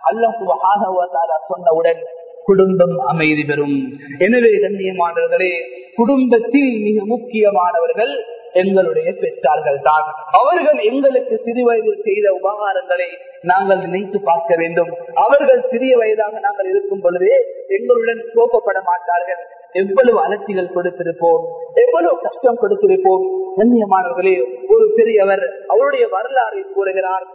அல்லாஹு சொன்னவுடன் குடும்பம் அமைதி பெறும் எனவே கண்ணியமானவர்களே குடும்பத்தில் மிக முக்கியமானவர்கள் எங்களுடைய பெற்றார்கள் தான் அவர்கள் எங்களுக்கு சிறு வயதில் செய்த உபகாரங்களை நாங்கள் நினைத்து பார்க்க வேண்டும் அவர்கள் சிறிய வயதாக நாங்கள் இருக்கும் பொழுதே எங்களுடன் கோப்பப்பட மாட்டார்கள் எவ்வளவு அலட்சிகள் கொடுத்திருப்போம் எவ்வளவு கஷ்டம் கொடுத்திருப்போம் கண்ணியமானவர்களே ஒரு பெரியவர் அவருடைய வரலாறை கூறுகிறார்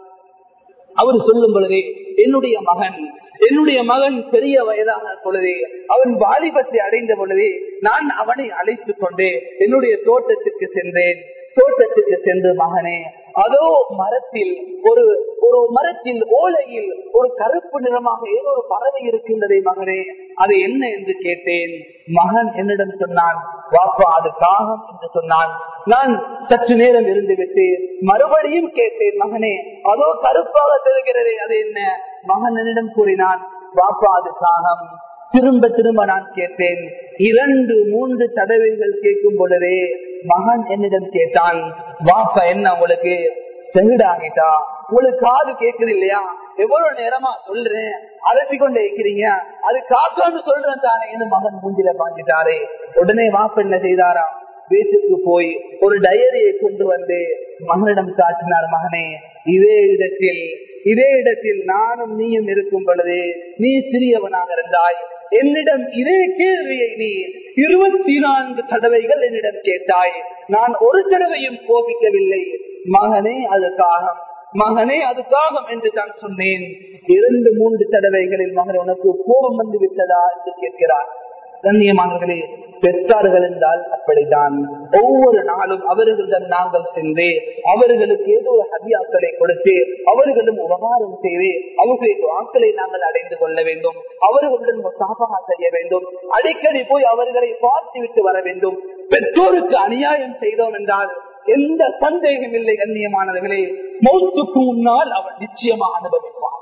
அவர் சொல்லும் பொழுதே என்னுடைய மகன் என்னுடைய மகன் பெரிய வயதான பொழுதே அவன் வாலிபத்தை அடைந்த பொழுதே நான் அவனை அழைத்துக் கொண்டு என்னுடைய தோட்டத்திற்கு சென்றேன் தோட்டத்துக்கு சென்று மகனே அதோ மரத்தில் ஒரு ஒரு மரத்தில் ஓலையில் ஒரு கருப்பு நிறமாக ஏதோ ஒரு பறவை இருக்கின்றதே மகனே அது என்ன என்று கேட்டேன் மகன் என்னிடம் சொன்னான் வாப்பா அது காகம் என்று சொன்னான் நான் சற்று நேரம் இருந்து விட்டு மறுபடியும் கேட்டேன் மகனே அதோ கருப்பாக தெரிகிறதே அது என்ன மகன் என்னிடம் கூறினான் வாப்பா அது காகம் திரும்ப திரும்ப நான் கேட்டேன் இரண்டு மூன்று தடவைகள் கேட்கும் பொழுதே மகன் என்னிடம் கேட்டான் வாப்பா என்ன உங்களுக்கு செவிடாகிட்டா உங்களுக்கு காது கேட்குது இல்லையா எவ்வளவு நேரமா சொல்றேன் அலசி கொண்டே இருக்கிறீங்க அது காக்கான்னு சொல்றேன் தானே மகன் மூஞ்சில பாஞ்சிட்டாரே உடனே வாப்ப என்ன செய்தாரா வீட்டுக்கு போய் ஒரு டைரியை கொண்டு வந்து மகனிடம் காட்டினார் மகனே இதே இடத்தில் இதே இடத்தில் நானும் நீயும் இருக்கும் பொழுது நீ சிறியவனாக இருந்தாய் என்னிடம் இதே கேள்வியை நீ இருபத்தி நான்கு தடவைகள் என்னிடம் கேட்டாய் நான் ஒரு தடவையும் கோபிக்கவில்லை மகனே அதுக்காக மகனே அதுக்காக என்று தான் சொன்னேன் இரண்டு மூன்று தடவைகளில் மகன் உனக்கு கோபம் வந்து விட்டதா என்று கேட்கிறார் கண்ணியமானவர்களே பெற்றார்கள் என்றால் அப்படித்தான் ஒவ்வொரு நாளும் அவர்களிடம் நாங்கள் சென்று அவர்களுக்கு ஏதோ ஒரு ஹதியாக்களை கொடுத்து அவர்களும் உபகாரம் செய்து அவர்களுடைய ஆக்களை நாங்கள் அடைந்து கொள்ள வேண்டும் அவர்களுடன் சாபகா செய்ய வேண்டும் அடிக்கடி போய் அவர்களை பார்த்து விட்டு வர வேண்டும் பெற்றோருக்கு அநியாயம் செய்தோம் என்றால் எந்த சந்தேகம் இல்லை கண்ணியமானவர்களே மௌத்துக்கு முன்னால் அவன் நிச்சயமா அனுபவிப்பான்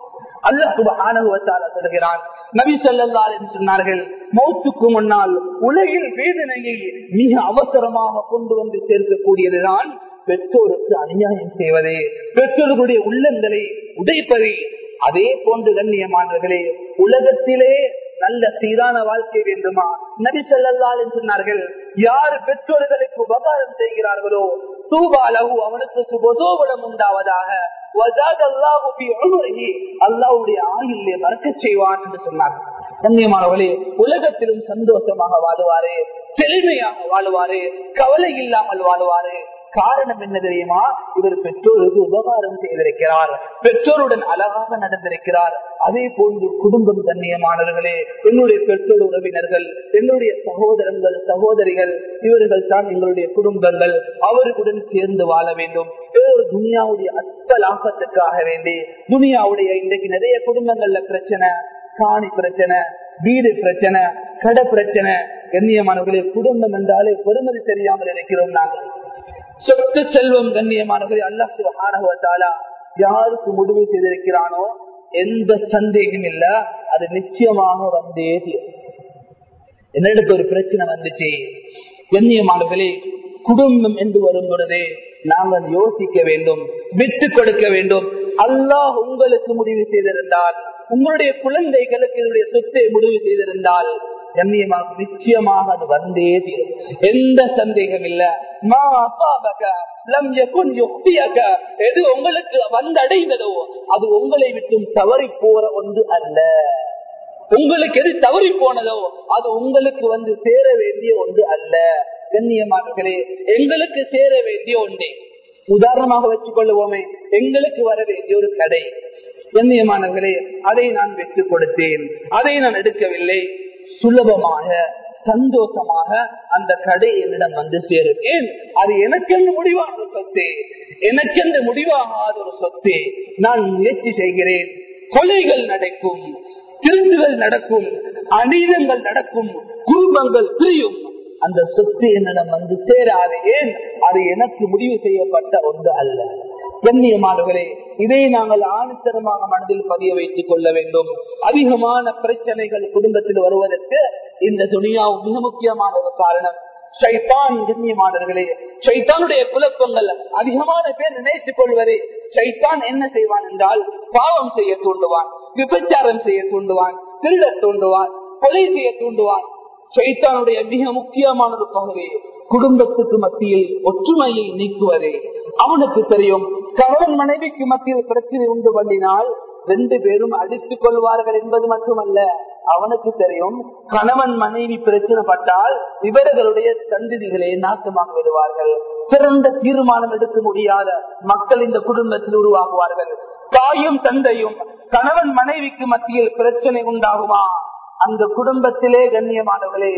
சொல்கிறான் நபி சொல்லல்லால் என்று சொன்னார்கள் மௌத்துக்கு முன்னால் உலகில் வேதனையை மிக அவசரமாக கொண்டு வந்து சேர்க்கக்கூடியதுதான் பெற்றோருக்கு அநியாயம் செய்வதே பெற்றோர்களுடைய உள்ளங்களை உடைப்பதே அதே போன்று கண்ணியமானவர்களே உலகத்திலே நல்ல சீரான வாழ்க்கை வேண்டுமா நபி சொல்லல்லால் சொன்னார்கள் யார் பெற்றோர்களுக்கு உபகாரம் செய்கிறார்களோ தூபாலகு அவனுக்கு சுபசோபலம் உண்டாவதாக அல்லாவுடைய ஆயிலே மறக்க செய்வான் என்று சொன்னார் கண்ணியமானவர்களே உலகத்திலும் சந்தோஷமாக வாழுவாரு செழுமையாக வாழுவாரு கவலை இல்லாமல் வாழுவாரு காரணம் என்ன தெரியுமா இவர் பெற்றோருக்கு உபகாரம் செய்திருக்கிறார் பெற்றோருடன் அழகாக நடந்திருக்கிறார் அதே போன்று குடும்பம் கண்ணியமானவர்களே எங்களுடைய பெற்றோர் உறவினர்கள் எங்களுடைய சகோதரங்கள் சகோதரிகள் இவர்கள் தான் எங்களுடைய குடும்பங்கள் அவர்களுடன் சேர்ந்து வாழ வேண்டும் ஒரு துனியாவுடைய அற்பலாக்கத்துக்காக வேண்டி துனியாவுடைய இன்றைக்கு நிறைய குடும்பங்கள்ல பிரச்சனை காணி பிரச்சனை வீடு பிரச்சனை கடை பிரச்சனை கண்ணியமானவர்களே குடும்பம் என்றாலே பெருமதி தெரியாமல் இருக்கிறோம் நாங்கள் சொத்து செல்வம் கண்ணியமானவர்களே அல்லாஹ் சுபஹானஹுவத்தாலா யாருக்கு முடிவு செய்திருக்கிறானோ எந்த சந்தேகம் இல்ல அது நிச்சயமாக வந்தே தீரும் என்னிடத்து ஒரு பிரச்சனை வந்துச்சு கண்ணியமானவர்களே குடும்பம் என்று வரும் பொழுதே நாங்கள் யோசிக்க வேண்டும் விட்டு கொடுக்க வேண்டும் அல்லாஹ் உங்களுக்கு முடிவு செய்திருந்தால் உங்களுடைய குழந்தைகளுக்கு இதனுடைய சொத்தை முடிவு செய்திருந்தால் கண்ணியமாக நிச்சயமாக அது வந்தே தீரும் எந்த சந்தேகம் இல்ல மா அசாபக லம் யகுன் யுக்தியக எது உங்களுக்கு வந்தடைந்ததோ அது உங்களை விட்டும் தவறி போற ஒன்று அல்ல உங்களுக்கு எது தவறி போனதோ அது உங்களுக்கு வந்து சேர வேண்டிய ஒன்று அல்ல கண்ணியமானவர்களே எங்களுக்கு சேர வேண்டிய ஒன்றே உதாரணமாக வச்சுக் கொள்ளுவோமே எங்களுக்கு வர வேண்டிய ஒரு கடை கண்ணியமானவர்களே அதை நான் பெற்றுக் கொடுத்தேன் அதை நான் எடுக்கவில்லை சுலபமாக சந்தோஷமாக அந்த கடை என்னிடம் வந்து சேரும் ஏன் அது எனக்கென்று முடிவான ஒரு சொத்து எனக்கென்று முடிவாகாத ஒரு சொத்து நான் முயற்சி செய்கிறேன் கொலைகள் நடக்கும் திருந்துகள் நடக்கும் அநீதங்கள் நடக்கும் குடும்பங்கள் பிரியும் அந்த சொத்து என்னிடம் வந்து சேராது ஏன் அது எனக்கு முடிவு செய்யப்பட்ட ஒன்று அல்ல கண்ணியமானவர்களே இதை நாங்கள் ஆணித்தரமாக மனதில் பதிய வைத்துக் கொள்ள வேண்டும் அதிகமான பிரச்சனைகள் குடும்பத்தில் வருவதற்கு இந்த துணியாவும் மிக முக்கியமான ஒரு காரணம் சைத்தான் கண்ணியமானவர்களே சைத்தானுடைய குழப்பங்கள் அதிகமான பேர் நினைத்துக் கொள்வதே சைத்தான் என்ன செய்வான் என்றால் பாவம் செய்ய தூண்டுவான் விபச்சாரம் செய்ய தூண்டுவான் திருட தூண்டுவான் கொலை செய்ய தூண்டுவான் சைத்தானுடைய மிக முக்கியமான ஒரு பகுதி குடும்பத்துக்கு மத்தியில் ஒற்றுமையை நீக்குவதே அவனுக்கு தெரியும் கணவன் மனைவிக்கு மத்தியில் பிரச்சனை உண்டு பண்ணினால் ரெண்டு பேரும் அடித்துக் கொள்வார்கள் என்பது மட்டுமல்ல அவனுக்கு தெரியும் கணவன் மனைவி பிரச்சனை பட்டால் இவர்களுடைய சந்ததிகளை நாசமாக விடுவார்கள் சிறந்த தீர்மானம் எடுக்க முடியாத மக்கள் இந்த குடும்பத்தில் உருவாகுவார்கள் தாயும் தந்தையும் கணவன் மனைவிக்கு மத்தியில் பிரச்சனை உண்டாகுமா அந்த குடும்பத்திலே கண்ணியமானவர்களே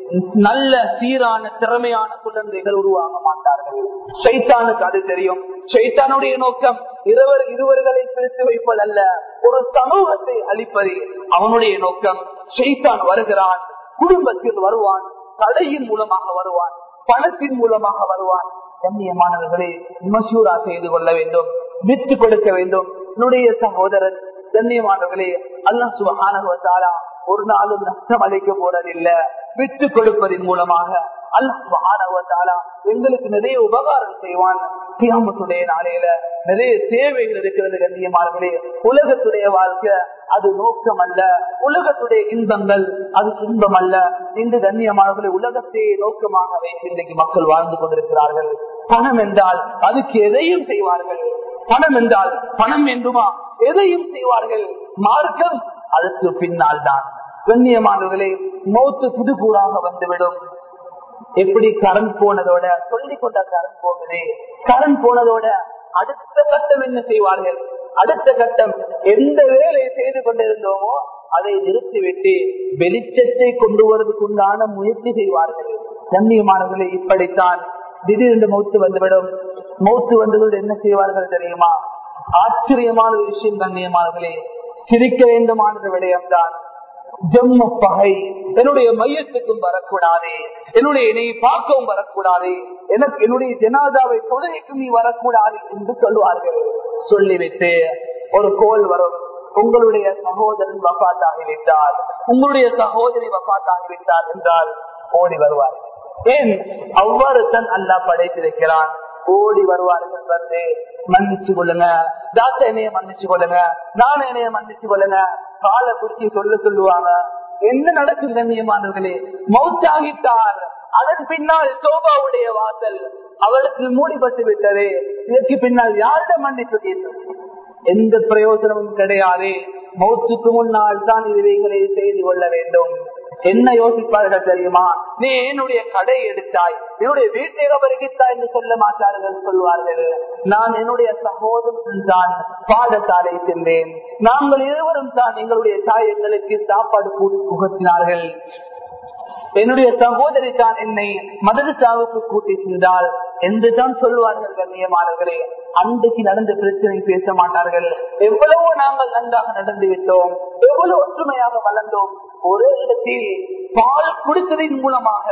நல்ல சீரான திறமையான குழந்தைகள் உருவாக மாட்டார்கள் சைத்தானுக்கு அது தெரியும் சைத்தானுடைய நோக்கம் இருவர் இருவர்களை பிரித்து வைப்பது அல்ல ஒரு சமூகத்தை அளிப்பது அவனுடைய நோக்கம் சைத்தான் வருகிறான் குடும்பத்தில் வருவான் தடையின் மூலமாக வருவான் பணத்தின் மூலமாக வருவான் கண்ணியமானவர்களை மசூரா செய்து கொள்ள வேண்டும் விட்டு கொடுக்க வேண்டும் என்னுடைய சகோதரன் கண்ணியமானவர்களே அல்லா சுபகானவத்தாரா ஒரு நாளும் நஷ்டம் அளிக்க போறதில்ல விட்டு கொடுப்பதன் மூலமாக அல்லா எங்களுக்கு நிறைய உபகாரம் செய்வான் கியாமத்துடைய நாளையில நிறைய தேவைகள் இருக்கிறது கண்ணியமானவர்களே உலகத்துடைய வாழ்க்கை அது நோக்கம் அல்ல உலகத்துடைய இன்பங்கள் அது இன்பம் அல்ல இன்று கண்ணியமானவர்களை உலகத்தையே நோக்கமாக வைத்து இன்றைக்கு மக்கள் வாழ்ந்து கொண்டிருக்கிறார்கள் பணம் என்றால் அதுக்கு எதையும் செய்வார்கள் பணம் என்றால் பணம் என்றுமா எதையும் செய்வார்கள் மார்க்கம் அதற்கு பின்னால் தான் கண்ணியமானவர்களே மௌத்து புதுகூறாக வந்துவிடும் எப்படி கரண்ட் போனதோட சொல்லிக் கொண்ட கரண்ட் போகுது கரண்ட் போனதோட அடுத்த கட்டம் என்ன செய்வார்கள் அடுத்த கட்டம் எந்த வேலை செய்து கொண்டிருந்தோமோ அதை நிறுத்திவிட்டு வெளிச்சத்தை கொண்டு வருவதற்குண்டான முயற்சி செய்வார்கள் கண்ணியமானவர்களே இப்படித்தான் திடீரென்று மௌத்து வந்துவிடும் மௌத்து வந்ததோடு என்ன செய்வார்கள் தெரியுமா ஆச்சரியமான ஒரு விஷயம் கண்ணியமானவர்களே சிரிக்க வேண்டுமான விடயம்தான் ஜம்மு பகை என்னுடைய மையத்துக்கும் வரக்கூடாது என்னுடைய என்னை பார்க்கவும் வரக்கூடாது எனக்கு என்னுடைய ஜனாதாவை தொழுகைக்கும் நீ வரக்கூடாது என்று சொல்லுவார்கள் சொல்லிவிட்டு ஒரு கோல் வரும் உங்களுடைய சகோதரன் வபாத்தாகிவிட்டார் உங்களுடைய சகோதரி வபாத்தாகிவிட்டார் என்றால் ஓடி வருவார் ஏன் அவ்வாறு தான் அல்லா படைத்திருக்கிறான் ஓடி வருவார்கள் வந்து மன்னிச்சு கொள்ளுங்க தாத்தா என்னைய மன்னிச்சு கொள்ளுங்க நான் என்னைய மன்னிச்சு கொள்ளுங்க காலை குடிச்சு சொல்ல சொல்லுவாங்க என்ன நடக்கும் கண்ணியமானவர்களே மௌத்தாகிட்டார் அதன் பின்னால் சோபாவுடைய வாசல் அவருக்கு மூடிப்பட்டு விட்டது இதற்கு பின்னால் யாரிடம் மன்னிப்பு கேட்கும் எந்த பிரயோஜனமும் கிடையாது மௌத்துக்கு முன்னால் தான் இவைகளை செய்து கொள்ள வேண்டும் என்ன யோசிப்பார்கள் தெரியுமா நீ என்னுடைய கடை எடுத்தாய் என்னுடைய வீட்டை அபரிகித்தாய் என்று சொல்ல மாட்டார்கள் சொல்வார்கள் நான் என்னுடைய சகோதரன் தான் பாடசாலை சென்றேன் நாங்கள் இருவரும் தான் எங்களுடைய தாய் எங்களுக்கு சாப்பாடு புகத்தினார்கள் என்னுடைய சகோதரி தான் என்னை மதரசாவுக்கு கூட்டி சென்றால் என்றுதான் சொல்லுவார்கள் கண்ணியமானவர்களே அன்றைக்கு நடந்த பிரச்சனை பேச மாட்டார்கள் எவ்வளவோ நாங்கள் நன்றாக நடந்து விட்டோம் எவ்வளவு ஒற்றுமையாக வளர்ந்தோம் ஒரே இடத்தில் பால் குடித்ததின் மூலமாக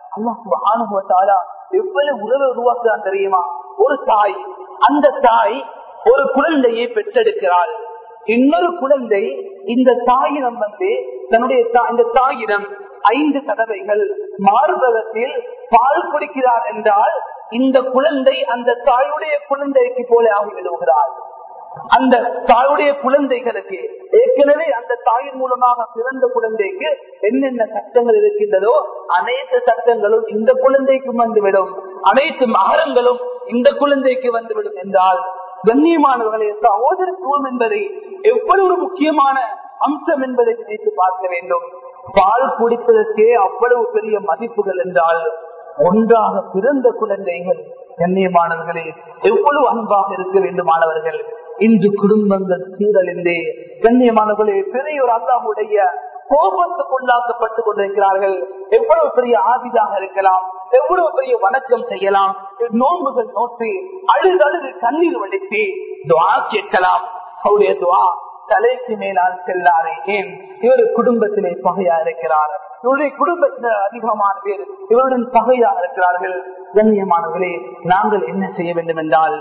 அல்லாஹாலா எவ்வளவு உறவை உருவாக்குறான் தெரியுமா ஒரு தாய் அந்த தாய் ஒரு குழந்தையை பெற்றெடுக்கிறாள் இன்னொரு குழந்தை இந்த தாயிடம் வந்து தன்னுடைய இந்த தாயிடம் ஐந்து தடவைகள் மார்பகத்தில் பால் குடிக்கிறார் என்றால் இந்த குழந்தை அந்த தாயுடைய குழந்தைக்கு போல ஆகி விடுகிறாள் அந்த தாயுடைய குழந்தைகளுக்கு ஏற்கனவே அந்த தாயின் மூலமாக பிறந்த குழந்தைக்கு என்னென்ன சட்டங்கள் இருக்கின்றதோ அனைத்து சட்டங்களும் இந்த குழந்தைக்கும் வந்துவிடும் அனைத்து மகரங்களும் இந்த குழந்தைக்கு வந்துவிடும் என்றால் கண்ணியமானவர்களே சகோதரத்துவம் என்பதை எவ்வளவு முக்கியமான அம்சம் என்பதை நினைத்து பார்க்க வேண்டும் பால் குடிப்பதற்கே அவ்வளவு பெரிய மதிப்புகள் என்றால் ஒன்றாக பிறந்த குழந்தைகள் கண்ணியமானவர்களே எவ்வளவு அன்பாக இருக்க வேண்டுமானவர்கள் இன்று குடும்பங்கள் சீரழிந்தே கண்ணியமானவர்களே பெரிய ஒரு அல்லாவுடைய கோபத்துக்குள்ளாக்கப்பட்டுக் கொண்டிருக்கிறார்கள் எவ்வளவு பெரிய ஆபிதாக இருக்கலாம் எவ்வளவு பெரிய வணக்கம் செய்யலாம் நோன்புகள் நோற்றி அழுது அழுது கண்ணீர் வடித்து துவா கேட்கலாம் அவருடைய துவா தலைக்கு மேலால் செல்லாரே ஏன் இவர் குடும்பத்திலே பகையா இருக்கிறார் இவருடைய குடும்பத்தில் அதிகமான பேர் இவருடன் பகையா இருக்கிறார்கள் கண்ணியமானவர்களே நாங்கள் என்ன செய்ய வேண்டும் என்றால்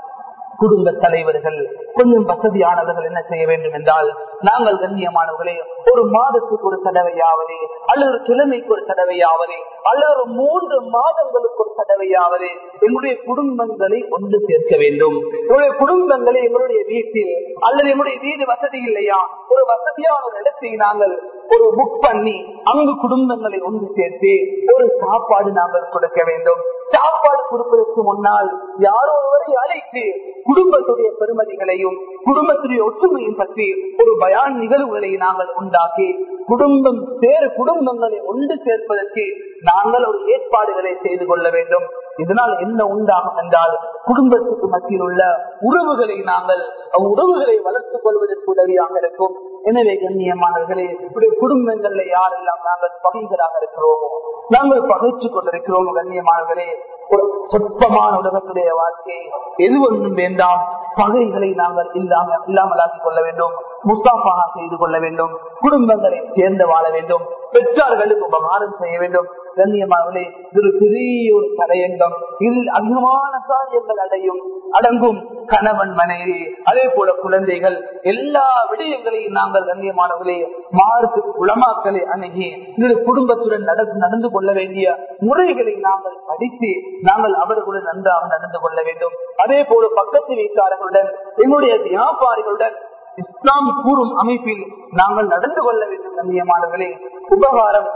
குடும்ப தலைவர்கள் கொஞ்சம் வசதியானவர்கள் என்ன செய்ய வேண்டும் என்றால் நாங்கள் கண்ணியமானவர்களே ஒரு மாதத்துக்கு ஒரு தடவையாவது அல்லது ஒரு கிழமைக்கு ஒரு தடவையாவது அல்லது ஒரு மூன்று மாதங்களுக்கு ஒரு தடவையாவது எங்களுடைய குடும்பங்களை ஒன்று சேர்க்க வேண்டும் எங்களுடைய குடும்பங்களை எங்களுடைய வீட்டில் அல்லது எங்களுடைய வீடு வசதி இல்லையா ஒரு வசதியான ஒரு இடத்தை நாங்கள் ஒரு புக் பண்ணி அங்கு குடும்பங்களை ஒன்று சேர்த்து ஒரு சாப்பாடு நாங்கள் கொடுக்க வேண்டும் சாப்பாடு கொடுப்பதற்கு முன்னால் யாரோ ஒருவரை அழைத்து குடும்பத்துடைய பெருமதிகளையும் குடும்பத்துடைய ஒற்றுமையும் பற்றி ஒரு பயான் நிகழ்வுகளை நாங்கள் உண்டாக்கி குடும்பம் சேரு குடும்பங்களை ஒன்று சேர்ப்பதற்கு நாங்கள் ஒரு ஏற்பாடுகளை செய்து கொள்ள வேண்டும் இதனால் என்ன உண்டாகும் என்றால் குடும்பத்துக்கு மத்தியில் உள்ள உறவுகளை நாங்கள் உறவுகளை வளர்த்துக் கொள்வதற்கு உதவியாக இருக்கும் எனவே கண்ணியமானவர்களே இப்படி குடும்பங்கள்ல யாரெல்லாம் நாங்கள் பகைகளாக இருக்கிறோமோ நாங்கள் பகைச்சு கொண்டிருக்கிறோம் கண்ணியமானவர்களே ஒரு சொற்பமான உலகத்துடைய வாழ்க்கை எது ஒன்றும் வேண்டாம் பகைகளை நாங்கள் இல்லாம இல்லாமலாக்கிக் கொள்ள வேண்டும் முஸ்தாபாக செய்து கொள்ள வேண்டும் குடும்பங்களை சேர்ந்து வாழ வேண்டும் பெற்றார்களுக்கு உபகாரம் செய்ய வேண்டும் கண்ணியமாகவே இது ஒரு பெரிய ஒரு தலையங்கம் இதில் அதிகமான காரியங்கள் அடையும் அடங்கும் கணவன் மனைவி அதே போல குழந்தைகள் எல்லா விடயங்களையும் நாங்கள் கண்ணியமானவர்களே மார்க்கு உளமாக்களை அணுகி இந்த குடும்பத்துடன் நடந்து நடந்து கொள்ள வேண்டிய முறைகளை நாங்கள் படித்து நாங்கள் அவர்களுடன் நன்றாக நடந்து கொள்ள வேண்டும் அதே போல பக்கத்து வீட்டார்களுடன் எங்களுடைய வியாபாரிகளுடன் இஸ்லாம் கூறும் அமைப்பில் நாங்கள் நடந்து கொள்ள வேண்டும் கண்ணியமானவர்களே உபகாரம்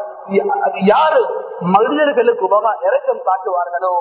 யாரு மனிதர்களுக்கு உபகா இறக்கம் காட்டுவார்களோ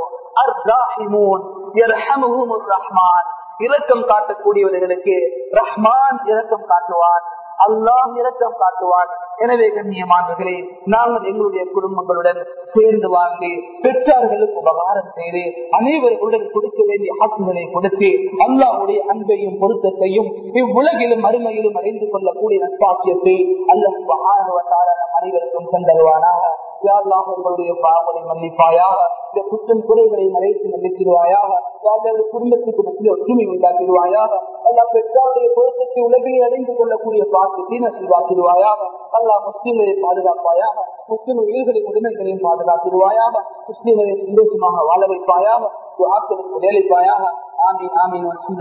ரஹ்மான் இரக்கம் காட்டக்கூடியவர்களுக்கு ரஹ்மான் இரக்கம் காட்டுவான் அல்லாஹ் இரக்கம் காட்டுவான் எனவே கண்ணியமானவர்களே நாங்கள் எங்களுடைய குடும்பங்களுடன் சேர்ந்து வாழ்ந்து பெற்றார்களுக்கு உபகாரம் செய்து அனைவர்களுடன் கொடுக்க வேண்டிய ஆக்குகளை கொடுத்து அல்லாஹுடைய அன்பையும் பொருத்தத்தையும் இவ்வுலகிலும் அருமையிலும் அறிந்து கொள்ளக்கூடிய நட்பாக்கியத்தை அல்லாஹ் அனைவருக்கும் தந்தருவானாக யாரெல்லாம் உங்களுடைய பாவங்களை மன்னிப்பாயாக இந்த குற்றம் குறைகளை மறைத்து மன்னிச்சிருவாயாக யாருடைய குடும்பத்துக்கு மத்தியில் ஒற்றுமை உண்டாக்கிடுவாயாக அல்லா பெற்றாருடைய பொருத்தத்தை உலகிலே அடைந்து கொள்ளக்கூடிய பார்த்து தீனசிவாக்கிடுவாயாக அல்லா முஸ்லிம்களை பாதுகாப்பாயாக முஸ்லிம் உயிர்களின் உரிமைகளையும் பாதுகாத்திடுவாயாக முஸ்லிம்களை சந்தோஷமாக வாழ வைப்பாயாக ஆக்களுக்கு வேலைப்பாயாக ஆமீன் ஆமீன்